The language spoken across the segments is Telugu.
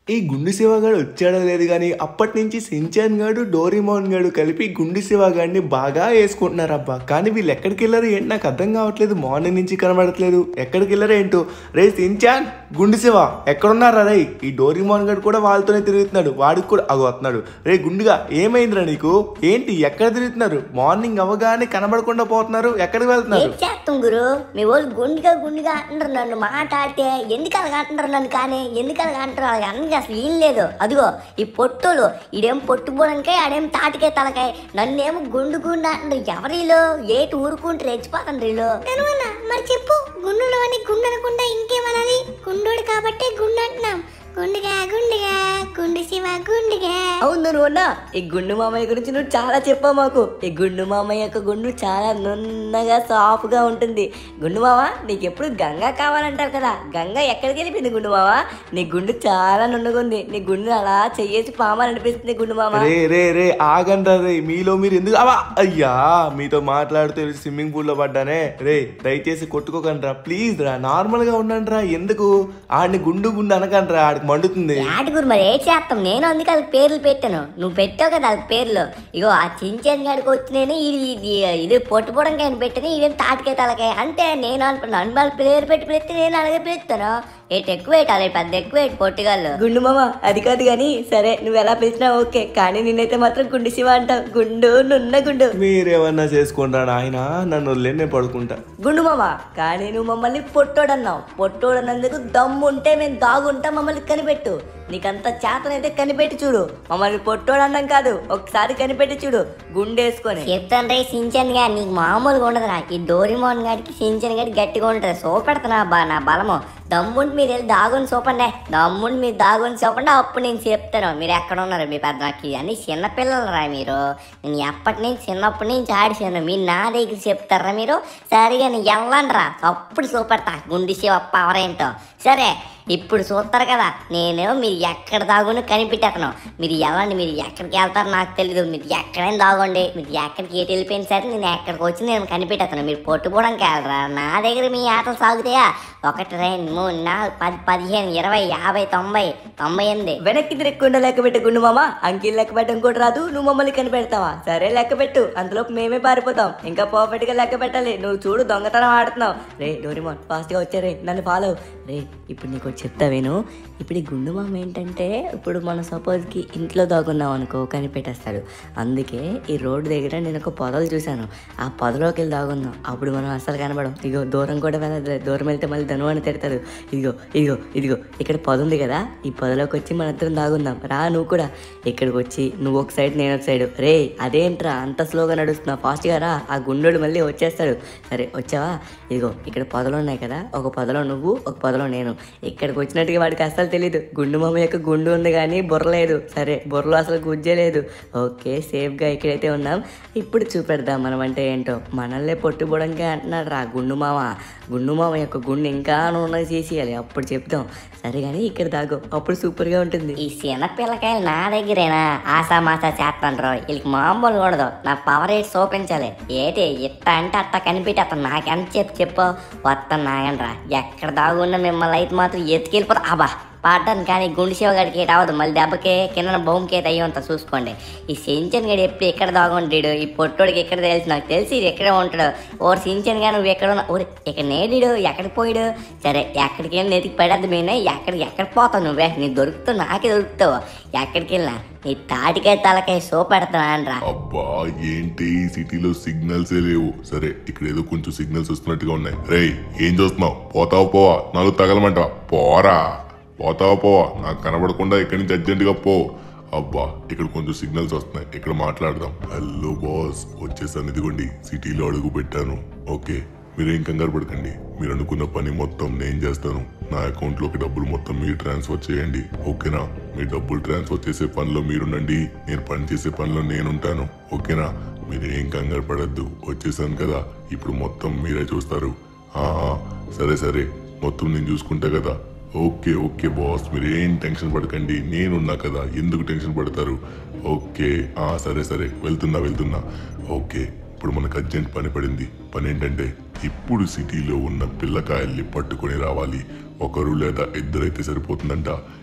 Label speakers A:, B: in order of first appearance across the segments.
A: ఈ గుండు శివగాడు వచ్చాడో లేదు కానీ అప్పటి నుంచి సించాన్ గాడు డోరిమోన్ గాడు కలిపి గుండు శివగాడిని బాగా వేసుకుంటున్నారు అబ్బా కానీ వీళ్ళు ఎక్కడికి వెళ్ళారు ఏంటి నాకు అర్థం కావట్లేదు మార్నింగ్ నుంచి కనబడట్లేదు ఎక్కడికి వెళ్ళారు ఏంటో రే సించాన్ గుండు శివ ఎక్కడున్నారా రే ఈ డోరిమోన్ గాడు కూడా వాళ్ళతోనే తిరుగుతున్నాడు వాడికి కూడా అగో వస్తున్నాడు రే గుండుగా ఏమైందిరా నీకు ఏంటి ఎక్కడ తిరుగుతున్నారు మార్నింగ్ అవ్వగానే కనబడకుండా పోతున్నారు ఎక్కడికి వెళ్తున్నారు
B: ఏం చేస్తాం గురు మీ వాళ్ళు గుండుగా గుండుగా అంటారు నన్ను మాట్లాడితే ఎందుకు అలాగ అంటున్నారు నన్ను కానీ ఎందుకు అలాగ అంటారు అలాగ అన్నది అసలు ఏం లేదు అదిగో ఈ పొట్టులు ఈడేం పొట్టు పోవడానికాయ ఆడేం తాటికే తలకాయ నన్నేమో గుండు గుండు అంటారు ఎవరిలో ఏటి ఊరుకుంటే రెచ్చిపోతాను రీలో మరి చెప్పు గుండులో అని గుండు అనకుండా ఇంకేమన్నది గుండోడు కాబట్టి గుండు అంటున్నాం గుండుగా గుండుగా గుండు శివ గుండుగా
C: అవును నువ్వు అన్నా ఈ గుండు మామయ్య గురించి నువ్వు చాలా చెప్పావు మాకు ఈ గుండు మామయ్య యొక్క గుండు చాలా నున్నగా సాఫ్ గా ఉంటుంది గుండు మామ నీకు ఎప్పుడు గంగ కావాలంటారు కదా గంగ ఎక్కడికి వెళ్ళిపోయింది గుండు మామ నీ గుండు చాలా నున్నగా ఉంది నీ గుండు అలా చెయ్యేసి పామాలనిపిస్తుంది గుండు మామ
A: రే రే రే ఆగండ్రా రే మీలో మీరు ఎందుకు అవా అయ్యా మీతో మాట్లాడుతూ స్విమ్మింగ్ పూల్ లో పడ్డానే రే దయచేసి కొట్టుకోకండ్రా ప్లీజ్ రా నార్మల్ గా ఉండండి రా ఎందుకు ఆడిని గుండు గుండు అనకండ్రా ఆడికి మండుతుంది
B: యాటి గురు మరి ఏ చేస్తాం నేను అందుకే వాళ్ళకి పేర్లు పెట్టాను నువ్వు పెట్టావు కదా వాళ్ళకి పేర్లు ఇగో ఆ చించన్ గాడికి వచ్చి నేను ఇది ఇది ఇది పొట్టుపోవడానికి ఆయన పెట్టాను ఇదేం తాటికే తలకాయ అంటే నేను అనుకున్నాను వాళ్ళ పేరు పెట్టి పెడితే నేను అలాగే పిలుస్తాను ఏటి ఎక్కువ పెట్టాలి పెద్ద ఎక్కువ పెట్టి పొట్టుగాళ్ళు
C: గుండు మామ అది కాదు కానీ సరే నువ్వు ఎలా పిలిచినా ఓకే కానీ నిన్నైతే మాత్రం గుండు శివ అంటావు గుండు నున్న గుండు
A: మీరేమన్నా చేసుకుంటా నాయన నన్ను వదిలే నేను పడుకుంటా
C: గుండు మామ కానీ నువ్వు మమ్మల్ని పొట్టోడన్నావు పొట్టోడన్నందుకు దమ్ము ఉంటే మేము దాగుంటా మమ్మల్ని కనిపెట్టు నీకంత చేతనైతే కనిపెట్టి చూడు మమ్మల్ని పొట్టోడన్నాం కాదు ఒకసారి కనిపెట్టి చూడు గుండేసుకొని
B: చెప్తాను రే సించన్ గా నీకు మామూలుగా ఉండదురా ఈ డోరిమోన్ గాడికి సించన్ గాడి గట్టిగా ఉంటుంది సూపెడతా బా నా బలము దమ్ముండి మీరు వెళ్ళి దాగుని చూపండి దమ్ముండి మీరు దాగుని చూపండి అప్పుడు నేను చెప్తాను మీరు ఎక్కడ ఉన్నారు మీ పెద్ద నాకు అన్ని చిన్నపిల్లలరా మీరు నేను ఎప్పటి నుంచి చిన్నప్పటి నుంచి ఆడిసాను మీరు నా దగ్గర చెప్తారా మీరు సరిగా నేను వెళ్ళండి రా అప్పుడు చూపెడతా గుండి శివ పవర్ ఏంటో సరే ఇప్పుడు చూస్తారు కదా నేను మీరు ఎక్కడ దాగుని కనిపెట్టేతను మీరు వెళ్ళండి మీరు ఎక్కడికి వెళ్తారో నాకు తెలియదు మీరు ఎక్కడైనా దాగండి మీరు ఎక్కడికి ఎటు వెళ్ళిపోయిన సరే నేను ఎక్కడికి వచ్చి నేను కనిపెట్టేస్తాను మీరు పొట్టుకోవడానికి వెళ్ళరా నా దగ్గర మీ ఆటలు సాగుతాయా ఒకటి రెండు మూడు నాలుగు పది పదిహేను ఇరవై యాభై తొంభై తొంభై ఎనిమిది
C: వెనక్కి తిరగకుండా లెక్క పెట్టు గుండు మామ అంకిల్ లెక్క పెట్టడం కూడా రాదు నువ్వు మమ్మల్ని కనిపెడతావా సరే లెక్క పెట్టు అంతలోపు మేమే పారిపోతాం ఇంకా పర్ఫెక్ట్ గా లెక్క పెట్టాలి నువ్వు చూడు దొంగతనం ఆడుతున్నావు రే డోరిమోన్ ఫాస్ట్ గా వచ్చారే నన్ను ఫాలో రే ఇప్పుడు నీకు ఒకటి చెప్తా విను ఇప్పుడు ఈ గుండు మామ ఏంటంటే ఇప్పుడు మనం సపోజ్కి ఇంట్లో దాగున్నాం అనుకో కనిపెట్టేస్తాడు అందుకే ఈ రోడ్డు దగ్గర నేను ఒక పొదలు చూశాను ఆ పొదలోకి వెళ్ళి దాగున్నాం అప్పుడు మనం అసలు కనబడం ఇగో దూరం కూడా వెళ్ళదు దూరం వెళ్తే మళ్ళీ ధను అని తిడతాడు ఇదిగో ఇదిగో ఇదిగో ఇక్కడ పొద ఉంది కదా ఈ పొదలోకి వచ్చి మన ఇద్దరం దాగుందాం రా నువ్వు కూడా ఇక్కడికి వచ్చి నువ్వు ఒక సైడ్ నేను ఒక సైడ్ రే అదేంట్రా అంత స్లోగా నడుస్తున్నావు ఫాస్ట్గా రా ఆ గుండోడు మళ్ళీ వచ్చేస్తాడు సరే వచ్చావా ఇదిగో ఇక్కడ పొదలు ఉన్నాయి కదా ఒక పొదలో నువ్వు ఒక పొదలో నేను ఇక్కడికి వచ్చినట్టుగా వాడికి అసలు తెలియదు గుండు మామ యొక్క గుండు ఉంది కానీ బుర్ర లేదు సరే బుర్రలో అసలు గుజ్జే లేదు ఓకే సేఫ్గా ఇక్కడైతే ఉన్నాం ఇప్పుడు చూపెడదాం మనం అంటే ఏంటో మనల్నే పొట్టుబోవడానికి అంటున్నాడు రా గుండు మామ గుండు మామ యొక్క గుండు ఇంకా ఉన్నది చేసేయాలి అప్పుడు చెప్తాం సరే కానీ ఇక్కడ దాగో అప్పుడు సూపర్గా ఉంటుంది
B: ఈ చిన్న పిల్లకాయలు నా దగ్గరేనా ఆసామాసా చేస్తాండ్రు వీళ్ళకి మామూలు కూడదు నా పవర్ ఏంటి చూపించాలి ఏటి ఇట్ట అంటే అట్ట కనిపెట్టేస్తాను నాకెంత చెప్పు చెప్పు వస్తాను నాగండ్రా ఎక్కడ దాగున్నా మిమ్మల్ని అయితే మాత్రం ఎత్తుకెళ్ళిపోతా అబ్బా పాడటాను కానీ గుండు శివ గడికి ఏటి అవ్వదు మళ్ళీ దెబ్బకే కింద భూమికి అయితే అయ్యంత చూసుకోండి ఈ సించన్ గడి ఎప్పుడు ఎక్కడ దాగుంటాడు ఈ పొట్టోడికి ఎక్కడ తెలుసు నాకు తెలిసి ఇది ఎక్కడే ఉంటాడు ఓ సించన్ గా నువ్వు ఎక్కడ ఉన్నా ఓరి ఇక్కడ నేడిడు ఎక్కడికి పోయాడు సరే ఎక్కడికి వెళ్ళి నెతికి పడద్దు మీనే ఎక్కడికి ఎక్కడ పోతావు నువ్వే నీ దొరుకుతావు నాకే దొరుకుతావు ఎక్కడికి వెళ్ళినా నీ తాటికాయ తలకాయ సో పెడతానరా
D: అబ్బా ఏంటి ఈ సిటీలో సిగ్నల్స్ లేవు సరే ఇక్కడ ఏదో కొంచెం సిగ్నల్స్ వస్తున్నట్టుగా ఉన్నాయి రేయ్ ఏం చూస్తున్నావు పోతావా పోవా నాలుగు తగలమంట పోరా పోతావా పోవా నాకు కనబడకుండా ఇక్కడి నుంచి అర్జెంటుగా పో అబ్బా ఇక్కడ కొంచెం సిగ్నల్స్ వస్తున్నాయి ఇక్కడ మాట్లాడదాం హలో బాస్ వచ్చేసాను ఇదిగోండి సిటీలో అడుగు పెట్టాను ఓకే మీరేం కంగారు పడకండి మీరు అనుకున్న పని మొత్తం నేను చేస్తాను నా అకౌంట్లోకి డబ్బులు మొత్తం మీరు ట్రాన్స్ఫర్ చేయండి ఓకేనా మీ డబ్బులు ట్రాన్స్ఫర్ చేసే పనిలో మీరుండండి నేను పని చేసే పనిలో నేనుంటాను ఓకేనా మీరు ఏం కంగారు పడద్దు వచ్చేసాను కదా ఇప్పుడు మొత్తం మీరే చూస్తారు ఆ, ఆ, సరే సరే మొత్తం నేను చూసుకుంటా కదా ఓకే ఓకే బాస్ మీరు ఏం టెన్షన్ పడకండి నేనున్నా కదా ఎందుకు టెన్షన్ పడతారు ఓకే ఆ సరే సరే వెళ్తున్నా వెళ్తున్నా ఓకే ఇప్పుడు మనకు అర్జెంట్ పని పడింది పని ఏంటంటే ఇప్పుడు సిటీలో ఉన్న పిల్లకాయల్ని పట్టుకొని రావాలి ఒకరు లేదా ఇద్దరైతే సరిపోతుందంట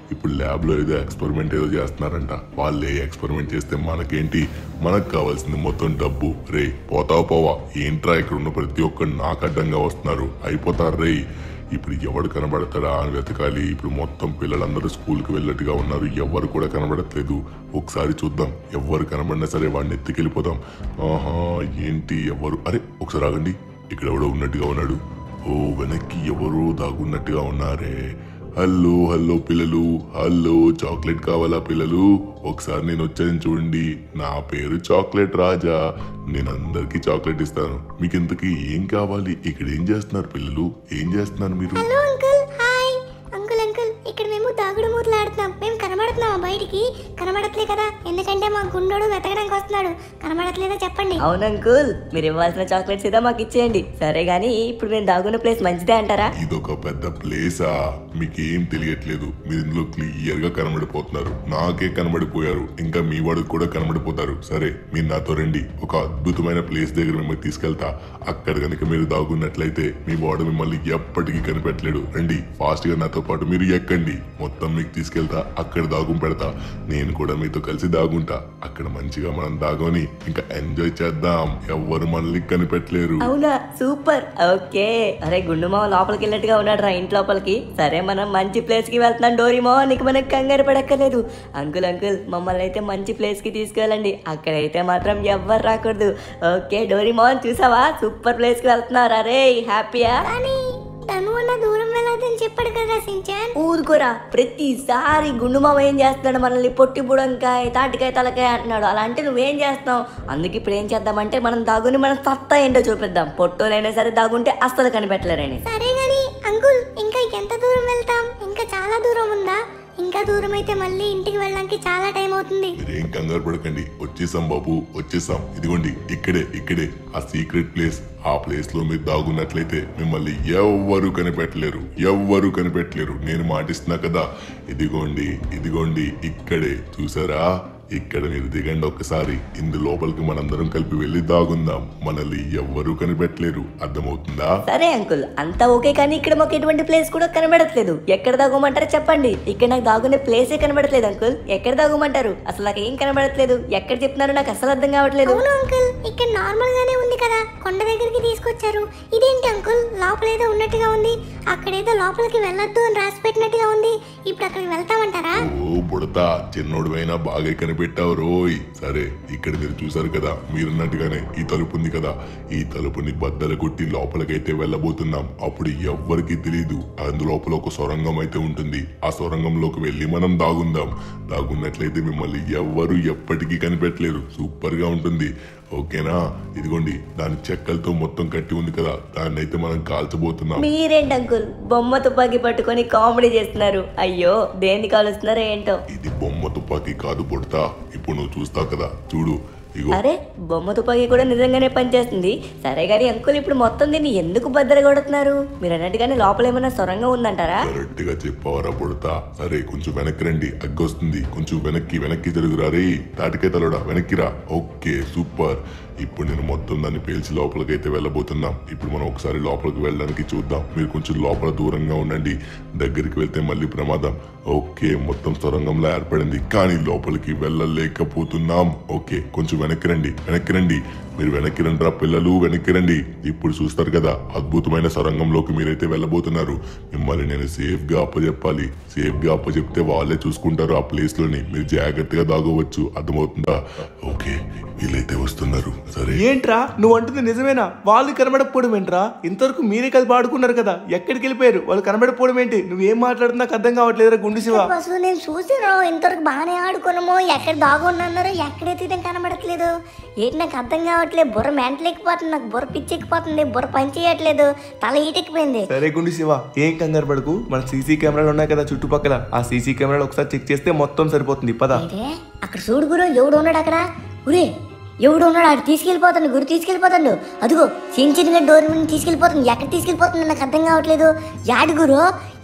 D: ఇప్పుడు ల్యాబ్ లో ఏదో ఎక్స్పెరిమెంట్ ఏదో చేస్తున్నారంట వాళ్ళు ఏ ఎక్స్పెరిమెంట్ చేస్తే మనకేంటి మనకు కావాల్సింది మొత్తం డబ్బు రే పోతావు పోవా ఏంట్రా ఇక్కడ ఉన్న ప్రతి ఒక్కరు నాకు అడ్డంగా వస్తున్నారు అయిపోతారు రే ఇప్పుడు ఎవడు కనబడతాడా అని వెతకాలి ఇప్పుడు మొత్తం పిల్లలందరూ స్కూల్కి వెళ్ళట్టుగా ఉన్నారు ఎవరు కూడా కనబడట్లేదు ఒకసారి చూద్దాం ఎవరు కనబడినా సరే వాడిని ఎత్తుకెళ్ళిపోదాం ఆహా ఏంటి ఎవరు అరే ఒకసారి ఆగండి ఇక్కడ ఎవడో ఉన్నట్టుగా ఉన్నాడు ఓ వెనక్కి ఎవరో దాగున్నట్టుగా ఉన్నారే హలో హలో పిల్లలు హలో చాక్లెట్ కావాలా పిల్లలు ఒకసారి నేను వచ్చాను చూడండి నా పేరు చాక్లెట్ రాజా నేను అందరికీ చాక్లెట్ ఇస్తాను మీకు ఇంతకీ ఏం కావాలి ఇక్కడ ఏం చేస్తున్నారు పిల్లలు ఏం చేస్తున్నారు మీరు
E: hello uncle hi uncle uncle ఇక్కడ మేము దాగుడు మూతలు ఆడుతున్నాం మేము కనబడుతున్నామా బయటికి కనబడట్లే కదా ఎందుకంటే మా గుండోడు వెతకడానికి వస్తున్నాడు కనబడట్లేదా చెప్పండి
C: అవును అంకుల్ మీరు ఇవ్వాల్సిన చాక్లెట్స్ ఏదో మాకు ఇచ్చేయండి సరే గానీ ఇప్పుడు మేము దాగున్న ప్లేస్ మంచిదే అంటారా
D: ఇదొక పెద్ద ప్లేసా మీకేం తెలియట్లేదు మీరు ఇందులో క్లియర్ గా కనబడిపోతున్నారు నాకే కనబడిపోయారు ఇంకా మీ వాడికి కూడా కనబడిపోతారు సరే మీరు నాతో రండి ఒక అద్భుతమైన ప్లేస్ దగ్గర మిమ్మల్ని తీసుకెళ్తా అక్కడ కనుక మీరు దాగున్నట్లయితే మీ వాడు మిమ్మల్ని ఎప్పటికీ కనిపెట్టలేడు రండి ఫాస్ట్ గా నాతో పాటు మీరు ఎక్కండి మొత్తం మీకు తీసుకెళ్తా అక్కడ దాగుం పెడతా నేను కూడా మీతో కలిసి దాగుంటా అక్కడ మంచిగా మనం దాగుని ఇంకా ఎంజాయ్ చేద్దాం ఎవ్వరు మనల్ని కనిపెట్టలేరు
C: అవునా సూపర్ ఓకే అరే గుండు మామ లోపలికి వెళ్ళినట్టుగా ఉన్నాడు రా ఇంటి లోపలికి సరే మనం మంచి ప్లేస్ కి వెళ్తున్నాం డోరీమో నీకు మనకు కంగారు పడక్కర్లేదు అంకుల్ అంకుల్ మమ్మల్ని అయితే మంచి ప్లేస్ కి తీసుకెళ్ళండి అక్కడైతే మాత్రం ఎవ్వరు రాకూడదు ఓకే డోరీమోన్ చూసావా సూపర్ ప్లేస్ కి వెళ్తున్నారు అరే హ్యాపీయా
E: కానీ తను అన్న దూరం వెళ్ళొద్దని చెప్పాడు కదా సించాన్
C: ఊరుకోరా ప్రతిసారి గుండు మామ ఏం చేస్తున్నాడు మనల్ని పొట్టి బుడంకాయ తాటికాయ తలకాయ అంటున్నాడు అలా అంటే నువ్వేం చేస్తున్నావు అందుకే ఇప్పుడు ఏం చేద్దామంటే మనం దాగుని మన సత్తా ఏంటో చూపిద్దాం పొట్టోలైనా సరే దాగుంటే అస్సలు కనిపెట్టలేరని
E: సరే గాని అంకుల్ ఇంకా ఎంత దూరం వెళ్తాం ఇంకా చాలా దూరం ఉందా ఇంకా దూరం అయితే మళ్ళీ ఇంటికి వెళ్ళడానికి చాలా టైం అవుతుంది
D: మీరేం కంగారు పడకండి వచ్చేసాం బాబు వచ్చేసాం ఇదిగోండి ఇక్కడే ఇక్కడే ఆ సీక్రెట్ ప్లేస్ ఆ ప్లేస్ లో మీరు దాగున్నట్లయితే మిమ్మల్ని ఎవ్వరు కనిపెట్టలేరు ఎవ్వరు కనిపెట్టలేరు నేను మాటిస్తున్నా కదా ఇదిగోండి ఇదిగోండి ఇక్కడే చూసారా ఇక్కడ మీరు దిగండి ఒక్కసారి ఇందు లోపలికి మనందరం కలిపి వెళ్ళి దాగుందాం మనల్ని ఎవ్వరూ కనిపెట్టలేరు అర్థమవుతుందా
C: సరే అంకుల్ అంతా ఓకే కానీ ఇక్కడ మాకు ఎటువంటి ప్లేస్ కూడా కనబడట్లేదు ఎక్కడ దాగమంటారో చెప్పండి ఇక్కడ నాకు దాగునే ప్లేసే కనబడట్లేదు అంకుల్ ఎక్కడ దాగమంటారు అసలు నాకు ఏం కనబడట్లేదు ఎక్కడ చెప్తున్నారో నాకు అసలు అర్థం కావట్లేదు
E: అవును అంకుల్ ఇక్కడ నార్మల్ గానే ఉంది కదా కొండ దగ్గరికి తీసుకొచ్చారు ఇదేంటి అంకుల్ లోపల ఏదో ఉన్నట్టుగా ఉంది అక్కడేదో లోపలికి వెళ్ళొద్దు అని రాసి పెట్టినట్టుగా ఉంది ఇప్పుడు అక్కడికి వెళ్తామంటారా
D: ఓ బుడత చిన్నోడువైనా బాగా కనిపెట్టావు రోయ్ సరే ఇక్కడ మీరు చూసారు కదా మీరున్నట్టుగానే ఈ తలుపు ఉంది కదా ఈ తలుపుని బద్దలు కొట్టి లోపలికైతే వెళ్ళబోతున్నాం అప్పుడు ఎవ్వరికి తెలియదు అందులోపల ఒక సొరంగం అయితే ఉంటుంది ఆ సొరంగంలోకి వెళ్ళి మనం దాగుందాం దాగున్నట్లయితే మిమ్మల్ని ఎవ్వరు ఎప్పటికీ కనిపెట్టలేరు సూపర్ గా ఉంటుంది ఓకేనా ఇదిగోండి దాని చెక్కలతో మొత్తం కట్టి ఉంది కదా దాన్ని అయితే మనం కాల్చబోతున్నాం
C: మీరేంటి అంకుల్ బొమ్మ తుపాకీ పట్టుకొని కామెడీ చేస్తున్నారు అయ్యో దేన్ని కాలుస్తున్నారో ఏంటో
D: ఇది బొమ్మ తుపాకీ కాదు పుడతా ఇప్పుడు నువ్వు చూస్తావు కదా చూడు ఇగో
C: అరే బొమ్మ తుపాకీ కూడా నిజంగానే పనిచేస్తుంది సరే గాని అంకుల్ ఇప్పుడు మొత్తం దీన్ని ఎందుకు బద్దలు కొడుతున్నారు మీరు అన్నట్టుగానే లోపల ఏమైనా సొరంగం ఉందంటారా
D: కరెక్ట్ గా చెప్పావరా పుడతా సరే కొంచెం వెనక్కి రండి అగ్గొస్తుంది కొంచెం వెనక్కి వెనక్కి జరుగురా రే తాటికాయ తలడా వెనక్కిరా ఓకే సూపర్ ఇప్పుడు నేను మొత్తం దాన్ని పేల్చి లోపలికైతే వెళ్ళబోతున్నాం ఇప్పుడు మనం ఒకసారి లోపలికి వెళ్ళడానికి చూద్దాం మీరు కొంచెం లోపల దూరంగా ఉండండి దగ్గరికి వెళ్తే మళ్ళీ ప్రమాదం ఓకే మొత్తం సొరంగంలా ఏర్పడింది కానీ లోపలికి వెళ్ళలేకపోతున్నాం ఓకే కొంచెం వెనక్కి రండి వెనక్కి రండి మీరు వెనక్కి రండిరా పిల్లలు వెనక్కి రండి ఇప్పుడు చూస్తారు కదా అద్భుతమైన సొరంగంలోకి మీరైతే వెళ్ళబోతున్నారు మిమ్మల్ని నేను సేఫ్ గా అప్పచెప్పాలి సేఫ్ గా అప్పచెప్తే వాళ్ళే చూసుకుంటారు ఆ ప్లేస్ లోని మీరు జాగ్రత్తగా దాగవచ్చు అర్థమవుతుందా ఓకే వీళ్ళైతే వస్తున్నారు సరే
A: ఏంట్రా నువ్వు అంటుంది నిజమేనా వాళ్ళు కనబడకపోవడం ఏంట్రా ఇంతవరకు మీరే కలిపి ఆడుకున్నారు కదా ఎక్కడికి వెళ్ళిపోయారు వాళ్ళు కనబడకపోవడం ఏంటి నువ్వేం మాట్లాడుతున్నా నాకు అర్థం కావట్లేదురా గుండు శివ
E: అసలు నేను చూసాను ఇంతవరకు బాగానే ఆడుకున్నాము ఎక్కడ దాగున్నారో ఎక్కడైతే ఇదేం కనబడట్లేదు ఏంటి నాకు అర్థం కావట్లేదు బుర్ర మెంటలెక్కిపోతుంది నాకు బుర్ర పిచ్చెక్కిపోతుంది బుర్ర పని చేయట్లేదు తల ఈటెక్కిపోయింది
A: సరే గుండు శివ ఏం కంగారు పడకు మన సీసీ కెమెరాలు ఉన్నాయి కదా చుట్టుపక్కల ఆ సీసీ కెమెరాలు ఒకసారి చెక్ చేస్తే మొత్తం సరిపోతుంది పద
E: అయితే అక్కడ చూడు గురు ఎవడు ఉన్నాడు అక్కడ ఉరే ఎవడు ఉన్నాడు అక్కడ తీసుకెళ్ళిపోతాడు గురు తీసుకెళ్ళిపోతాడు అదిగో చిన్న చిన్నగా డోర్ మీద తీసుకెళ్ళిపోతుంది ఎక్కడ తీసుకెళ్ళిపోతుంది నాకు అర్థం కావట్లేదు యాడి గురు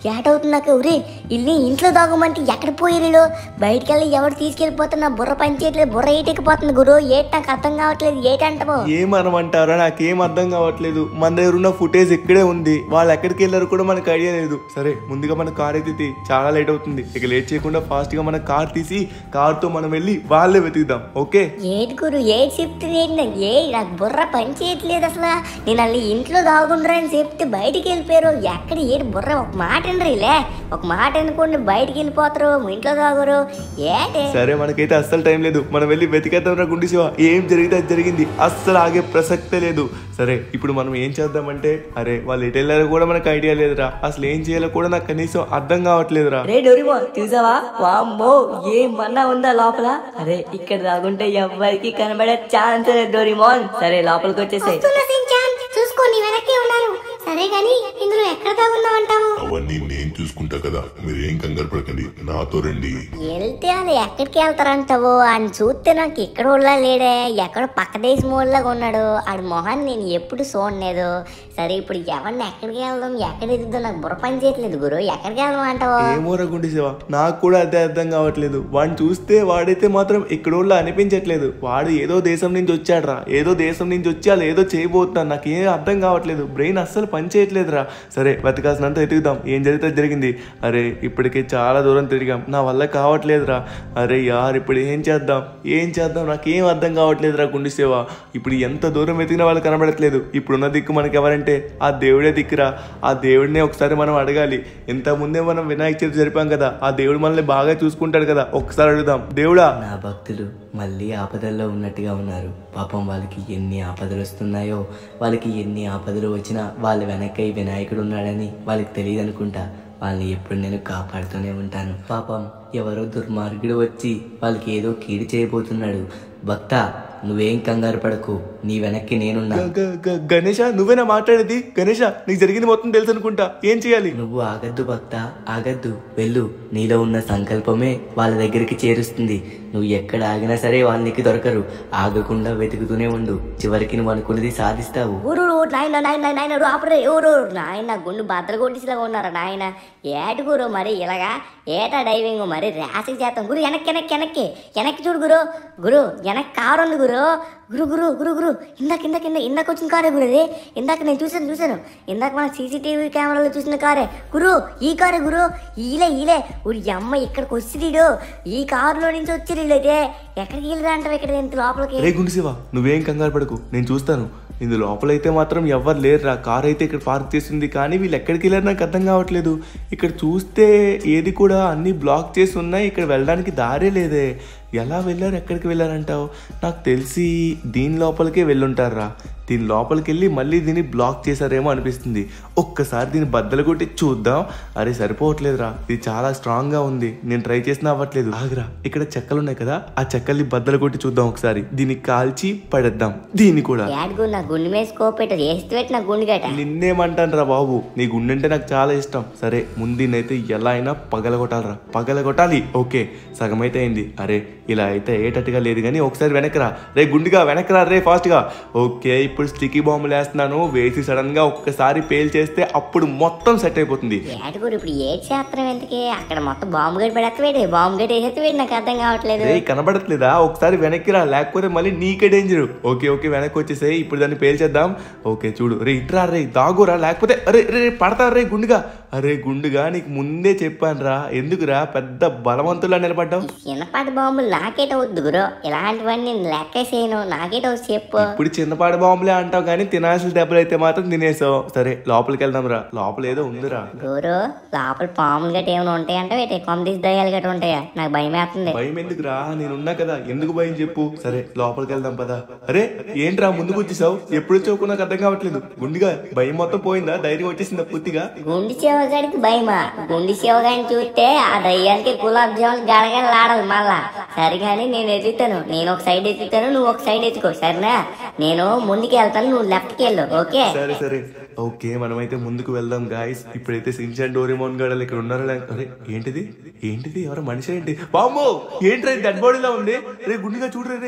E: ఏటవుతుంది నాకు ఒరే ఇల్లు ఇంట్లో దాగమంటే ఎక్కడ పోయారు బయటికి వెళ్ళి ఎవరు తీసుకెళ్ళిపోతున్నా బుర్ర పని చేయట్లేదు బుర్ర ఏటెక్కిపోతుంది గురు ఏటి నాకు అర్థం కావట్లేదు ఏటంటావు
A: ఏమనమంటారా నాకేం అర్థం కావట్లేదు మన దగ్గర ఉన్న ఫుటేజ్ ఇక్కడే ఉంది వాళ్ళు ఎక్కడికి వెళ్ళారు కూడా మనకు ఐడియా లేదు సరే ముందుగా మన కార్ అయితే తీ. చాలా లేట్ అవుతుంది ఇక లేట్ చేయకుండా ఫాస్ట్ గా మన కార్ తీసి కార్ తో మనం వెళ్ళి వాళ్ళే వెతుకుదాం ఓకే
E: ఏటి గురు ఏటి చెప్తుంది ఏంటి నాకు ఏ నాకు బుర్ర పని చేయట్లేదు అసలు నేను అల్లి ఇంట్లో దాగుండ్రా అని చెప్తే బయటికి వెళ్ళిపోయారు ఎక్కడ ఏటి బుర్ర ఒక మాట లే ఒక మాట అనుకోండి బయటికి వెళ్ళిపోతారు ఇంట్లో దాగురు ఏటే
A: సరే మనకైతే అస్సలు టైం లేదు మనం వెళ్ళి వెతికేద్దాం రా గుండి శివ ఏం జరిగితే అది జరిగింది అస్సలు ఆగే ప్రసక్తే లేదు సరే ఇప్పుడు మనం ఏం చేద్దామంటే అరే వాళ్ళు ఎటు వెళ్ళారో కూడా మనకు ఐడియా లేదురా అసలు ఏం చేయాలో కూడా నాకు కనీసం అర్థం కావట్లేదురా
C: రే డోరిమోన్ చూసావా వామ్మో ఏమన్నా ఉందా లోపల అరే ఇక్కడ దాగుంటే ఎవ్వరికి కనబడే ఛాన్స్ లేదు డోరిమోన్ సరే లోపలికి వచ్చేసాయి
E: వస్తున్నా సించాన్ చూసుకో నీ వెనక్కే ఉన్నాను సరే గాని ఇందులో ఎక్కడ దాగున్నావంటావు
D: అవన్నీ నేను చూసుకుంటా కదా మీరేం కంగారు పడకండి నాతో రండి
E: వెళ్తే అది ఎక్కడికి వెళ్తారంటావు ఆయన చూస్తే నాకు ఇక్కడ వాళ్ళ లేడే ఎక్కడో పక్క దేశం వాళ్ళగా ఉన్నాడు ఆడి మొహాన్ని నేను ఎప్పుడు చూడలేదు సరే ఇప్పుడు ఎవరిని ఎక్కడికి వెళ్దాం ఎక్కడ ఎదుగుదాం నాకు బుర్ర పని చేయట్లేదు గురు ఎక్కడికి వెళ్దాం అంటావు
A: ఏమోరా గుండి శివ నాకు కూడా అదే అర్థం కావట్లేదు వాడిని చూస్తే వాడైతే మాత్రం ఇక్కడోళ్ళు అనిపించట్లేదు వాడు ఏదో దేశం నుంచి వచ్చాడ్రా ఏదో దేశం నుంచి వచ్చి వాళ్ళు ఏదో చేయబోతున్నాను నాకు ఏం అర్థం కావట్లేదు బ్రెయిన్ అస్సలు పని చేయట్లేదురా సరే వెతకాల్సినంత వెతుకుదాం ఏం జరిగితే అది జరిగింది అరే ఇప్పటికే చాలా దూరం తిరిగాం నా వల్ల కావట్లేదురా అరే యార్ ఇప్పుడు ఏం చేద్దాం ఏం చేద్దాం నాకేం అర్థం కావట్లేదురా గుండి సేవ ఇప్పుడు ఎంత దూరం వెతికిన వాళ్ళు కనబడట్లేదు ఇప్పుడున్న దిక్కు మనకి ఎవరంటే ఆ దేవుడే దిక్కురా ఆ దేవుడినే ఒకసారి మనం అడగాలి ఇంత ముందే మనం వినాయక చవితి జరిపాం కదా ఆ దేవుడు మనల్ని బాగా చూసుకుంటాడు కదా ఒకసారి అడుగుదాం దేవుడా
C: నా భక్తులు మళ్ళీ ఆపదల్లో ఉన్నట్టుగా ఉన్నారు పాపం వాళ్ళకి ఎన్ని ఆపదలు వస్తున్నాయో వాళ్ళకి ఎన్ని ఆపదలు వచ్చినా వాళ్ళ వెనకై వినాయకుడు ఉన్నాడని వాళ్ళకి తెలియదు అనుకుంటా వాళ్ళని ఎప్పుడు నేను కాపాడుతూనే ఉంటాను పాపం ఎవరో దుర్మార్గుడు వచ్చి వాళ్ళకి ఏదో కీడు చేయబోతున్నాడు భక్త నువ్వేం కంగారు పడకు నీ వెనక్కి నేనున్నా
A: గ- గ- గ- గణేష నువ్వేనా మాట్లాడేది గణేష నీకు జరిగింది మొత్తం తెలుసు అనుకుంటా ఏం చేయాలి
C: నువ్వు ఆగద్దు భక్త ఆగద్దు వెళ్ళు నీలో ఉన్న సంకల్పమే వాళ్ళ దగ్గరికి చేరుస్తుంది నువ్వు ఎక్కడ ఆగినా సరే వాళ్ళు నీకు దొరకరు ఆగకుండా వెతుకుతూనే ఉండు చివరికి నువ్వు అనుకున్నది సాధిస్తావు
E: ఊరు నాయన నాయన నాయన రాపరే ఊరు నాయన గుండు బద్దలు కొట్టిసిలాగా ఉన్నారా నాయన ఏటి గురు మరి ఇలాగా ఏటా డైవింగ్ మరి ర్యాసింగ్ చేస్తాం గురు వెనక్కి వెనక్కి వెనక్కి వెనక్కి చూడు గురు గురు వెనక్కి కారు ఉంది గురు గురు గురు గురు గురు ఇందాక ఇందాక ఇందాక ఇందాక వచ్చిన కారే గురు ఇది ఇందాక నేను చూసాను చూసాను ఇందాక మన సీసీటీవీ కెమెరాలో చూసిన కారే గురు ఈ కారే గురు ఈలే ఈలే ఊరి అమ్మ ఇక్కడికి వచ్చిరీడు ఈ కారులో నుంచి వచ్చిరీడైతే ఎక్కడికి వెళ్ళరా అంటారు ఇక్కడ ఇంత లోపలికి
A: రే గుండు శివ నువ్వేం కంగారు పడకు నేను చూస్తాను ఇందు లోపలైతే మాత్రం ఎవ్వరు లేరురా కార్ అయితే ఇక్కడ పార్క్ చేస్తుంది కానీ వీళ్ళు ఎక్కడికి వెళ్ళారు నాకు అర్థం కావట్లేదు ఇక్కడ చూస్తే ఏది కూడా అన్ని బ్లాక్ చేసి ఉన్నాయి ఇక్కడ వెళ్ళడానికి దారే లేదే ఎలా వెళ్ళారు ఎక్కడికి వెళ్ళారంటావు నాకు తెలిసి దీని లోపలికే వెళ్ళుంటారా దీని లోపలికి వెళ్ళి మళ్ళీ దీన్ని బ్లాక్ చేశారేమో అనిపిస్తుంది ఒక్కసారి దీన్ని బద్దలు కొట్టి చూద్దాం అరే సరిపోవట్లేదురా ఇది చాలా స్ట్రాంగ్ గా ఉంది నేను ట్రై చేసినా అవ్వట్లేదు ఆగరా ఇక్కడ చెక్కలు ఉన్నాయి కదా ఆ చెక్కల్ని బద్దలు కొట్టి చూద్దాం ఒకసారి దీన్ని కాల్చి పడేద్దాం దీన్ని కూడా
E: యాడ్గు నా గుండె మీద స్కోప్ పెట్టు వేసి పెట్టి నా గుండె గట
A: నిన్నేమంటాను రా బాబు నీ గుండెంటే నాకు చాలా ఇష్టం సరే ముందునైతే ఎలా అయినా పగలగొట్టాలరా పగలగొట్టాలి ఓకే సగం అయితే అయింది అరే ఇలా అయితే ఏటట్టుగా లేదు కానీ ఒకసారి వెనకరా రే గుండుగా వెనకరా రే ఫాస్ట్గా ఓకే ఇప్పుడు స్టికీ బాంబులు వేస్తున్నాను వేసి సడన్ గా ఒక్కసారి పేల్ చేస్తే అప్పుడు మొత్తం సెట్ అయిపోతుంది
E: ఏడుగురు ఇప్పుడు ఏ చేస్తున్నాం ఎందుకే అక్కడ మొత్తం బాంబు గడి పెడతావేడి బాంబు గడి వేసేస్తావేడి నాకు అర్థం కావట్లేదు
A: రే కనబడట్లేదా ఒకసారి వెనక్కి రా లేకపోతే మళ్ళీ నీకే డేంజర్ ఓకే ఓకే వెనక్కి వచ్చేసాయి ఇప్పుడు దాన్ని పేల్చేద్దాం ఓకే చూడు రే ఇట్రా రే దాగురా లేకపోతే అరే రే రే, పడతా రే గుండుగా అరే గుండుగా నీకు ముందే చెప్పాను రా ఎందుకురా పెద్ద బలవంతులా నిలబడ్డావు
E: చిన్నపాటి బాంబులు నాకేట వద్దు గురు ఇలాంటివన్నీ నేను లెక్కేసేయను నాకేట వచ్చి చెప్పు
A: ఇప్పుడు చిన్నపాటి బాంబులే అంటావు కానీ తినాల్సిన దెబ్బలు అయితే మాత్రం తినేసావు సరే లోపలికి వెళ్దాం రా లోపల ఏదో ఉందిరా
E: గురు లోపల పాములు గట్ట ఏమైనా ఉంటాయంటే వేటే కొమ్మ తీసి దయ్యాలు గట్ట ఉంటాయా నాకు భయం వేస్తుంది
A: భయం ఎందుకురా నేనున్నా కదా ఎందుకు భయం చెప్పు సరే లోపలికి వెళ్దాం పదా అరే ఏంట్రా ముందుకు వచ్చేసావు ఎప్పుడు వచ్చావు నాకు అర్థం కావట్లేదు గుండిగా భయం మొత్తం పోయిందా ధైర్యం వచ్చేసిందా పూర్తిగా
E: గుండి శివగాడికి భయమా గుండి శివగాడిని చూస్తే ఆ దయ్యానికి గులాబ్ జామున్ గడగడలాడదు మళ్ళా సరే కానీ నేను ఎదుగుతాను నేను ఒక సైడ్ ఎత్తుతాను నువ్వు ఒక సైడ్ ఎత్తుకో సరేనా నేను ముందుకు వెళ్తాను నువ్వు లెఫ్ట్కి వెళ్ళు ఓకే
A: సరే సరే ఓకే మనమైతే ముందుకు వెళ్దాం గాయస్ ఇప్పుడైతే సించాన్ డోరేమోన్ గడలు ఇక్కడ ఉన్నారా లేక- అరే ఏంటిది ఏంటిది ఎవరు మనిషి ఏంటి బామ్మో ఏంట్రా డెడ్ బాడీలా ఉంది రే గుండిగా చూడరే రే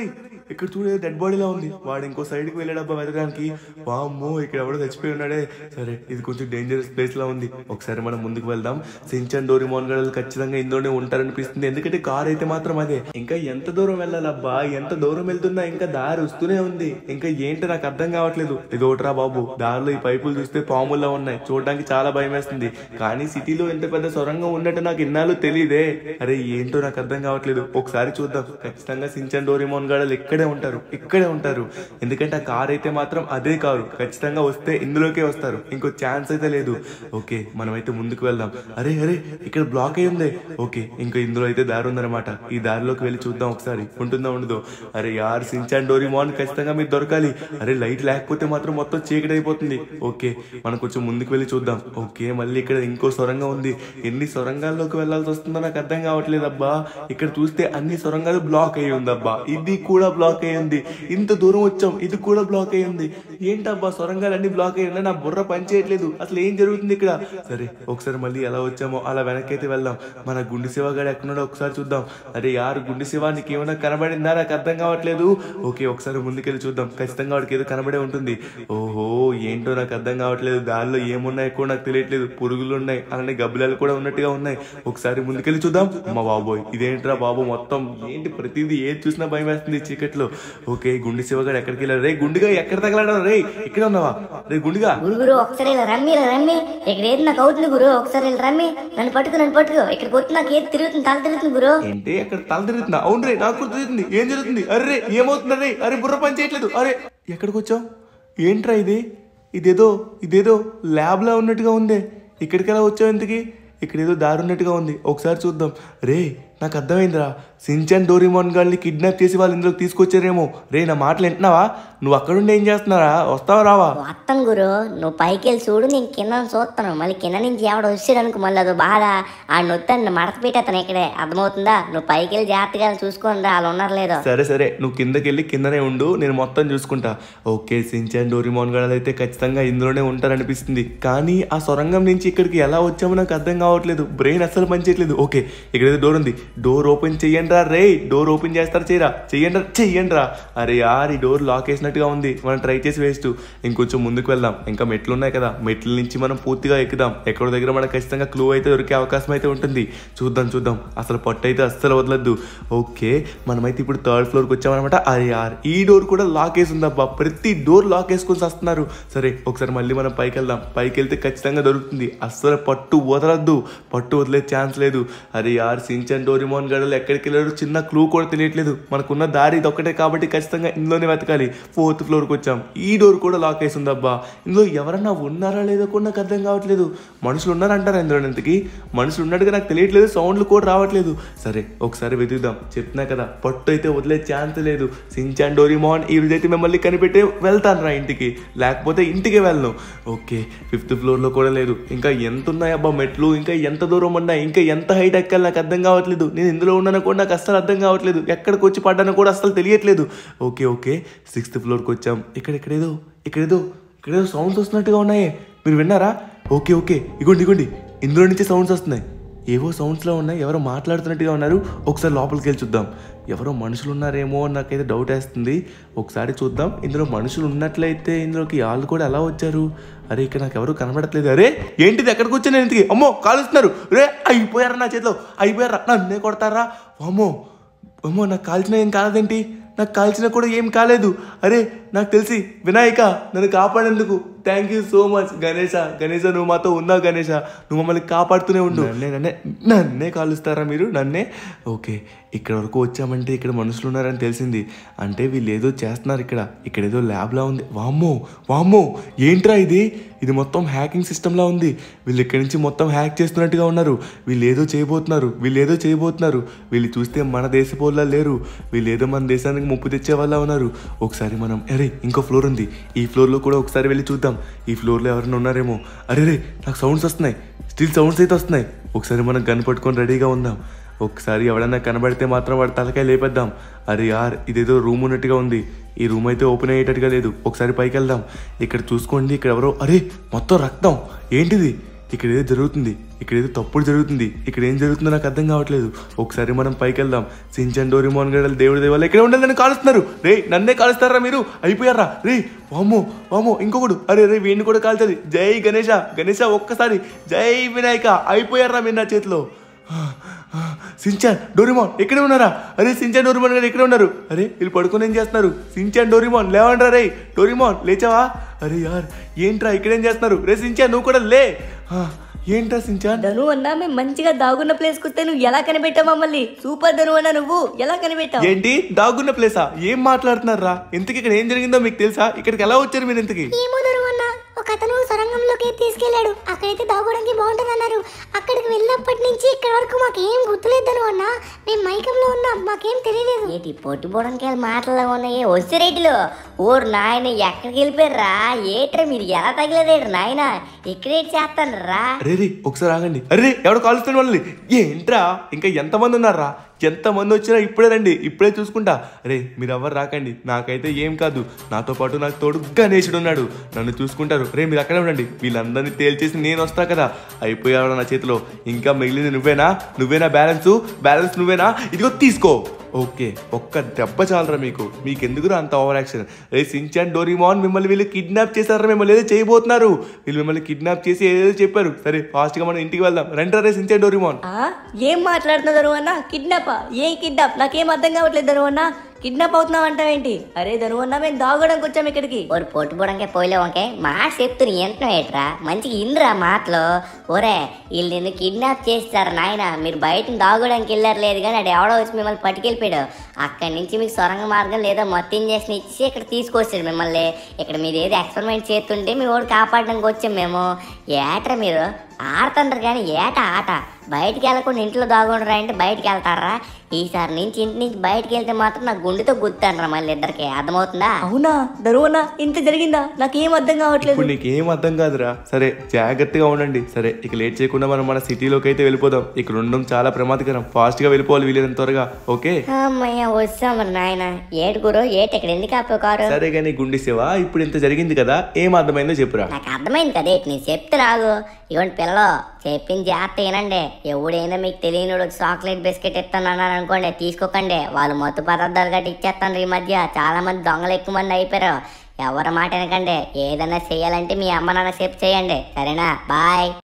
A: ఇక్కడ చూడే డెడ్ బాడీలా ఉంది వాడు ఇంకో side కి వెళ్ళాడబ్బా వెతకడానికి వామ్మో ఇక్కడ ఎవడో చచ్చిపోయి ఉన్నాడే సరే ఇది కొంచెం డేంజరస్ ప్లేస్ లా ఉంది ఒకసారి మనం ముందుకు వెళ్దాం సించన్ డోరిమోన్ గడలు ఖచ్చితంగా ఇందులోనే ఉంటారనిపిస్తుంది ఎందుకంటే కార్ అయితే మాత్రం అదే ఇంకా ఎంత దూరం వెళ్ళాలబ్బా ఎంత దూరం వెళ్తున్నా ఇంకా దారి వస్తూనే ఉంది ఇంకా ఏంటి నాకు అర్థం కావట్లేదు ఇది ఒకటిరా బాబు దారిలో ఈ పైపులు చూస్తే పాముల్లా ఉన్నాయి చూడడానికి చాలా భయం వేస్తుంది కానీ సిటీలో ఎంత పెద్ద సొరంగం ఉన్నట్టు నాకు ఇన్నాళ్ళు తెలియదే అరే ఏంటో నాకు అర్థం కావట్లేదు ఒకసారి చూద్దాం ఖచ్చితంగా సించన్ డోరిమోన్ గాడలు ఇక్కడే ఉంటారు ఇక్కడే ఉంటారు ఎందుకంటే ఆ కార్ అయితే మాత్రం అదే కారు ఖచ్చితంగా వస్తే ఇందులోకే వస్తారు ఇంకో ఛాన్స్ అయితే లేదు ఓకే మనమైతే ముందుకు వెళ్దాం అరే అరే ఇక్కడ బ్లాక్ అయి ఉంది ఓకే ఇంకా ఇందులో అయితే దారి ఉందన్నమాట ఈ దారిలోకి వెళ్ళి చూద్దాం ఒకసారి ఉంటుందా ఉండదో అరే యార్ సించాన్ డోరిమోన్ ఖచ్చితంగా మీకు దొరకాలి అరే లైట్ లేకపోతే మాత్రం మొత్తం చీకటి అయిపోతుంది ఓకే మనం కొంచెం ముందుకు వెళ్ళి చూద్దాం ఓకే మళ్ళీ ఇక్కడ ఇంకో సొరంగం ఉంది ఎన్ని సొరంగాల్లోకి వెళ్ళాల్సి వస్తుందో నాకు అర్థం కావట్లేదు అబ్బా ఇక్కడ చూస్తే అన్ని సొరంగాలు బ్లాక్ అయ్యి ఉందబ్బా ఇది కూడా బ్లాక్ అయ్యి ఉంది ఇంత దూరం వచ్చాం ఇది కూడా బ్లాక్ అయ్యి ఉంది ఏంటబ్బా సొరంగాలు అన్ని బ్లాక్ అయ్యి ఉన్నాయి నా బుర్ర పని చేయట్లేదు అసలు ఏం జరుగుతుంది ఇక్కడ సరే ఒకసారి మళ్ళీ ఎలా వచ్చామో అలా వెనక్కి అయితే వెళ్దాం మన గుండె శివ గారు ఎక్కడున్నాడో ఒకసారి చూద్దాం అరే యారు గుండె శివ నీకు ఏమైనా కనబడిందా నాకు అర్థం కావట్లేదు ఓకే ఒకసారి ముందుకెళ్ళి చూద్దాం ఖచ్చితంగా వాడికి ఏదో కనబడే ఉంటుంది ఓహో ఏంటో నాకు అర్థం కావట్లేదు దానిలో ఏమున్నాయో కూడా నాకు తెలియట్లేదు పురుగులు ఉన్నాయి అలానే గబ్బిలాలు కూడా ఉన్నట్టుగా ఉన్నాయి ఒకసారి ముందుకెళ్ళి చూద్దాం అమ్మ బాబోయ్ ఇదేంట్రా బాబు మొత్తం ఏంటి ప్రతిదీ ఏది చూసినా భయం వేస్తుంది ఈ చీకట్లో ఓకే గుండె శివగాడు ఎక్కడికి వెళ్ళారు రే గుండెగా ఎక్కడ తగలాడు రే ఇక్కడ ఉన్నావా రే గుండెగా
E: గురు గురు ఒకసారి ఇలా రమ్మి ఇలా రమ్మి ఇక్కడ ఏది నాకు అవుతుంది గురు ఒకసారి ఇలా రమ్మి నన్ను పట్టుకు నన్ను పట్టుకో ఇక్కడికి వచ్చి నాకు ఏది తిరుగుతుంది తల తిరుగుతుంది గురు
A: ఏంటి అక్కడ తల తిరుగుతుందా అవును రే నాకు కూడా తిరుగుతుంది ఏం జరుగుతుంది అరే రే ఏమవుతుంది రే అరే బుర్ర పని చేయట్లేదు అరే ఎక్కడికి వచ్చావు ఏంట్రా ఇది ఇదేదో ఇదేదో ల్యాబ్లా ఉన్నట్టుగా ఉందే ఇక్కడికి ఎలా వచ్చావు ఇంతకి ఇక్కడ ఏదో దారి ఉన్నట్టుగా ఉంది ఒకసారి చూద్దాం రే నాకు అర్థమైందిరా సించన్ డోరిమోన్ గారిని కిడ్నాప్ చేసి వాళ్ళు ఇందులోకి తీసుకొచ్చారేమో రే నా మాటలు వింటున్నావా నువ్వు అక్కడుండి ఏం చేస్తున్నారా వస్తావా రావా
E: వస్తాను గురు నువ్వు పైకి వెళ్ళి చూడు నేను కింద చూస్తాను మళ్ళీ కింద నుంచి ఎవడ వచ్చాడు అనుకో మళ్ళీ అదో బాధ ఆ నొత్తాను మడత పెట్టేస్తాను ఇక్కడే అర్థమవుతుందా నువ్వు పైకి వెళ్ళి జాగ్రత్తగా చూసుకోండి వాళ్ళు ఉన్నారు లేదో
A: సరే సరే నువ్వు కిందకి వెళ్ళి కిందనే ఉండు నేను మొత్తం చూసుకుంటా ఓకే సించాన్ డోరిమోన్ గారు అయితే ఖచ్చితంగా ఇందులోనే ఉంటారనిపిస్తుంది కానీ ఆ సొరంగం నుంచి ఇక్కడికి ఎలా వచ్చామో నాకు అర్థం కావట్లేదు బ్రెయిన్ అస్సలు పనిచేయట్లేదు ఓకే ఇక్కడ ఏదో డోర్ ఉంది డోర్ ఓపెన్ చెయ్యండి రా రే డోర్ ఓపెన్ చేస్తారా చేయరా చెయ్యండి రా చెయ్యండి రా అరే యార్ ఈ డోర్ లాక్ వేసినట్టుగా ఉంది మనం ట్రై చేసి వేస్ట్ ఇంకొంచెం ముందుకు వెళ్దాం ఇంకా మెట్లు ఉన్నాయి కదా మెట్ల నుంచి మనం పూర్తిగా ఎక్కుదాం ఎక్కడో దగ్గర మనకు ఖచ్చితంగా క్లూ అయితే దొరికే అవకాశం అయితే ఉంటుంది చూద్దాం చూద్దాం అసలు పట్టు అయితే అస్సలు వదలద్దు ఓకే మనమైతే ఇప్పుడు థర్డ్ ఫ్లోర్కి వచ్చామన్నమాట అరే యార్ ఈ డోర్ కూడా లాక్ వేసి ఉందబ్బా ప్రతి డోర్ లాక్ వేసుకొని వస్తున్నారు సరే ఒకసారి మళ్ళీ మనం పైకి వెళ్దాం పైకి వెళ్తే ఖచ్చితంగా దొరుకుతుంది అస్సలు పట్టు వదలద్దు పట్టు వదిలే ఛాన్స్ లేదు అరే యార్ సించన్ డోరిమోన్ గడలు ఎక్కడికి వెళ్ళారు చిన్న క్లూ కూడా తెలియట్లేదు మనకున్న దారి ఇది ఒక్కటే కాబట్టి ఖచ్చితంగా ఇందులోనే వెతకాలి ఫోర్త్ ఫ్లోర్కి వచ్చాం ఈ డోర్ కూడా లాక్ వేసి ఉందబ్బా ఇందులో ఎవరన్నా ఉన్నారా లేదో కూడా నాకు అర్థం కావట్లేదు మనుషులు ఉన్నారంటారా ఇందులో ఇంతకి మనుషులు ఉన్నట్టుగా నాకు తెలియట్లేదు సౌండ్లు కూడా రావట్లేదు సరే ఒకసారి వెతుకుదాం చెప్తున్నా కదా పట్టు అయితే వదిలే ఛాన్స్ లేదు సించాన్ డోరిమోన్ ఈ రోజైతే మిమ్మల్ని కనిపెట్టే వెళ్తాను రా ఇంటికి లేకపోతే ఇంటికే వెళ్ళను ఓకే ఫిఫ్త్ ఫ్లోర్లో కూడా లేదు ఇంకా ఎంత ఉన్నాయి అబ్బా మెట్లు ఇంకా ఎంత దూరం ఉన్నాయి ఇంకా ఎంత హైట్ ఎక్కాలి నాకు అర్థం కావట్లేదు నేను ఇందులో ఉన్నాను కూడా నాకు అస్సలు అర్థం కావట్లేదు ఎక్కడికి వచ్చి పడ్డానో కూడా అస్సలు తెలియట్లేదు ఓకే ఓకే సిక్స్త్ ఫ్లోర్కి వచ్చాం ఇక్కడ ఇక్కడేదో ఇక్కడేదో ఇక్కడేదో సౌండ్స్ వస్తున్నట్టుగా ఉన్నాయే మీరు విన్నారా ఓకే ఓకే ఇగోండి ఇగోండి ఇందులో నుంచి సౌండ్స్ వస్తున్నాయి ఏవో సౌండ్స్లో ఉన్నాయి ఎవరో మాట్లాడుతున్నట్టుగా ఉన్నారు ఒకసారి లోపలికి వెళ్ళి చూద్దాం ఎవరో మనుషులు ఉన్నారేమో అని నాకైతే డౌట్ వేస్తుంది ఒకసారి చూద్దాం ఇందులో మనుషులు ఉన్నట్లయితే ఇందులోకి వాళ్ళు కూడా ఎలా వచ్చారు అరే ఇక్కడ నాకు ఎవరు కనబడట్లేదు అరే ఏంటిది ఎక్కడికి వచ్చాను నేను ఇంతకీ అమ్మో కాలుస్తున్నారు రే అయిపోయారా నా చేతిలో అయిపోయారా నన్నే కొడతారా అమ్మో అమ్మో నాకు కాల్చిన ఏం కాలేదేంటి నాకు కాల్చిన కూడా ఏం కాలేదు అరే నాకు తెలిసి వినాయక నన్ను కాపాడేందుకు thank you so much Ganesha Ganesha నువ్వు మాతో ఉన్నావు గణేష నువ్వు మమ్మల్ని కాపాడుతూనే ఉండు నన్నే నన్నే నన్నే కాలుస్తారా మీరు నన్నే ఓకే ఇక్కడ వరకు వచ్చామంటే ఇక్కడ మనుషులు ఉన్నారని తెలిసింది అంటే వీళ్ళు ఏదో చేస్తున్నారు ఇక్కడ ఇక్కడ ఏదో ల్యాబ్లా ఉంది వామ్మో వామ్మో ఏంట్రా ఇది ఇది మొత్తం హ్యాకింగ్ సిస్టమ్లా ఉంది వీళ్ళు ఇక్కడి నుంచి మొత్తం హ్యాక్ చేస్తున్నట్టుగా ఉన్నారు వీళ్ళు ఏదో చేయబోతున్నారు వీళ్ళు ఏదో చేయబోతున్నారు వీళ్ళు చూస్తే మన దేశపోల్లా లేరు వీళ్ళు ఏదో మన దేశానికి ముప్పు తెచ్చే వాళ్ళ ఉన్నారు ఒకసారి మనం అరే ఇంకో ఫ్లోర్ ఉంది ఈ ఫ్లోర్లో కూడా ఒకసారి వెళ్ళి చూద్దాం ఈ ఫ్లోర్లో ఎవరైనా ఉన్నారేమో అరే రే నాకు సౌండ్స్ వస్తున్నాయి స్టిల్ సౌండ్స్ అయితే వస్తున్నాయి ఒకసారి మనం గన్ పట్టుకొని రెడీగా ఉందాం ఒకసారి ఎవడన్నా కనబడితే మాత్రం వాడి తలకాయ లేపేద్దాం అరే యార్ ఇదేదో రూమ్ ఉన్నట్టుగా ఉంది ఈ రూమ్ అయితే ఓపెన్ అయ్యేటట్టుగా లేదు ఒకసారి పైకి వెళ్దాం ఇక్కడ చూసుకోండి ఇక్కడ ఎవరో అరే మొత్తం రక్తం ఏంటిది ఇక్కడ ఏదో జరుగుతుంది ఇక్కడ ఏదో తప్పుడు జరుగుతుంది ఇక్కడ ఏం జరుగుతుందో నాకు అర్థం కావట్లేదు ఒకసారి మనం పైకి వెళ్దాం సించన్ డోరిమోన్ గడలు దేవుడి దేవాల ఇక్కడ ఉండాలి నన్ను కాలుస్తున్నారు రే నన్నే కాలుస్తారా మీరు అయిపోయారా రే వామో వామో ఇంకొకడు అరే రే వీడిని కూడా కాల్చాలి జై గణేష గణేష ఒక్కసారి జై వినాయక అయిపోయారా మీరు నా చేతిలో సించాన్ డోరిమోన్ ఎక్కడే ఉన్నారా అరే సించాన్ డోరిమోన్ గారు ఎక్కడే ఉన్నారు అరే వీళ్ళు పడుకొని ఏం చేస్తున్నారు సించాన్ డోరిమోన్ లేవండ్రా రే డోరిమోన్ లేచావా అరే యార్ ఏంట్రా ఇక్కడేం చేస్తున్నారు రే సించాన్ నువ్వు కూడా లే ఆ, ఏంట్రా సించాన్
C: ధను అన్నా మేము మంచిగా దాగున్న ప్లేస్ వస్తే నువ్వు ఎలా కనిపెట్టావు మమ్మల్ని సూపర్ ధను అన్నా నువ్వు ఎలా కనిపెట్టావు
A: ఏంటి దాగున్న ప్లేసా ఏం మాట్లాడుతున్నారా ఇంతకి ఇక్కడ ఏం జరిగిందో మీకు తెలుసా ఇక్కడికి ఎలా వచ్చారు మీరు ఇంతకి
E: ఏమో దొరవన్న ఒక అతను సొరంగంలోకి తీసుకెళ్లాడు అక్కడైతే దాగోడానికి బాగుంటుంది అన్నారు అక్కడికి వెళ్ళినప్పటి నుంచి ఇక్కడ వరకు మాకేం గుర్తులేదు అన్న మేము మైకంలో ఉన్నాం మాకేం తెలియలేదు
B: ఏంటి పొట్టి బోడానికి మాటలు ఉన్నాయి వస్తే రేట్లు ఓరు నాయన ఎక్కడికి వెళ్ళిపోయారా ఏట్రా మీరు ఎలా తగిలేదేడు నాయన ఇక్కడేటి చేస్తాను రా
A: అరే రే ఒకసారి ఆగండి అరే ఎవడో కాలుస్తున్న వాళ్ళని ఏంట్రా ఇంకా ఎంతమంది ఉన్నారా ఎంతమంది వచ్చినా ఇప్పుడే రండి ఇప్పుడే చూసుకుంటా అరే మీరు ఎవరు రాకండి నాకైతే ఏం కాదు నాతో పాటు నాకు తోడు గణేశుడు ఉన్నాడు నన్ను చూసుకుంటారు రే మీరు అక్కడే ఉండండి వీళ్ళందరినీ తేల్చేసి నేను వస్తా కదా అయిపోయాడు నా చేతిలో ఇంకా మిగిలింది నువ్వేనా నువ్వేనా బ్యాలెన్స్ బ్యాలెన్స్ నువ్వేనా ఇదిగో తీసుకో ఓకే ఒక్క దెబ్బ చాలరా మీకు మీకు ఎందుకురా అంత ఓవర్ యాక్షన్ రే సించాన్ డోరీమాన్ మిమ్మల్ని వీళ్ళు కిడ్నాప్ చేశారా మిమ్మల్ని ఏదో చేయబోతున్నారు వీళ్ళు మిమ్మల్ని కిడ్నాప్ చేసి ఏదో చెప్పారు సరే ఫాస్ట్గా మనం ఇంటికి వెళ్దాం రండి రే సించాన్ డోరీమాన్
C: ఆ? ఏం మాట్లాడుతున్నా ధను అన్న కిడ్నాపా ఏ కిడ్నాప్ నాకేం అర్థం కావట్లేదు ధను అన్న కిడ్నాప్ అవుతున్నావు అంటావేంటి అరే ధను అన్న మేము దాగడానికి వచ్చాం ఇక్కడికి
B: ఓరు పొట్టు బోడంకే పోయిలే వంకే మాట చెప్తున్నా ఎంత ఏట్రా మంచిగా ఇంద్రా మాటలు ఒరే వీళ్ళు నిన్ను కిడ్నాప్ చేస్తారు నాయన మీరు బయట దాగడానికి వెళ్ళారు లేదు కానీ అది ఎవడో వచ్చి మిమ్మల్ని పట్టుకెళ్ళిపోయాడు అక్కడి నుంచి మీకు సొరంగ మార్గం లేదా మొత్తం ఇంజక్షన్ ఇచ్చి ఇక్కడ తీసుకొచ్చాడు మిమ్మల్ని ఇక్కడ మీరు ఏదో ఎక్స్పెరిమెంట్ చేస్తుంటే మీ వాడు కాపాడడానికి వచ్చాం మేము ఏట్రా మీరు ఆడుతుంటారు కానీ ఏట ఆట బయటికి వెళ్ళకుండా ఇంట్లో దాగుండరా అంటే బయటికి వెళ్తారా ఈసారి నుంచి ఇంటి నుంచి బయటికి వెళ్తే మాత్రం నాకు గుండెతో గుర్తానరా మళ్ళీ ఇద్దరికి అర్థమవుతుందా
C: అవునా ధను అన్న ఇంత జరిగిందా నాకేం అర్థం కావట్లేదు
A: ఇప్పుడు నీకు ఏం అర్థం కాదురా సరే జాగ్రత్తగా ఉండండి సరే ఇక లేట్ చేయకుండా మనం మన సిటీలోకి అయితే వెళ్ళిపోదాం ఇక్కడ ఉండడం చాలా ప్రమాదకరం ఫాస్ట్గా వెళ్ళిపోవాలి వీలైనంత త్వరగా ఓకే
B: అమ్మయ్య వచ్చాం మరి నాయన ఏడుగురు ఏటి ఇక్కడ ఎందుకు ఆపే కారు
A: సరే కానీ గుండె శివ ఇప్పుడు ఇంత జరిగింది కదా ఏం అర్థమైందో చెప్పురా
B: నాకు అర్థమైంది కదా ఏంటి నేను చెప్తే రాగు ఇవ్వండి పిల్లలు చెప్పింది జాగ్రత్త ఏనండి ఎవడైనా మీకు తెలియని చాక్లెట్ బిస్కెట్ ఇస్తానన్నారు అనుకోండి తీసుకోకండి వాళ్ళు మత్తు పదార్థాలు గట్టి ఇచ్చేస్తాను ఈ మధ్య చాలా మంది దొంగలు ఎక్కువ మంది అయిపోయారు ఎవరి మాట వినకండి ఏదైనా చేయాలంటే మీ అమ్మ నాన్న చెప్పు చేయండి సరేనా బాయ్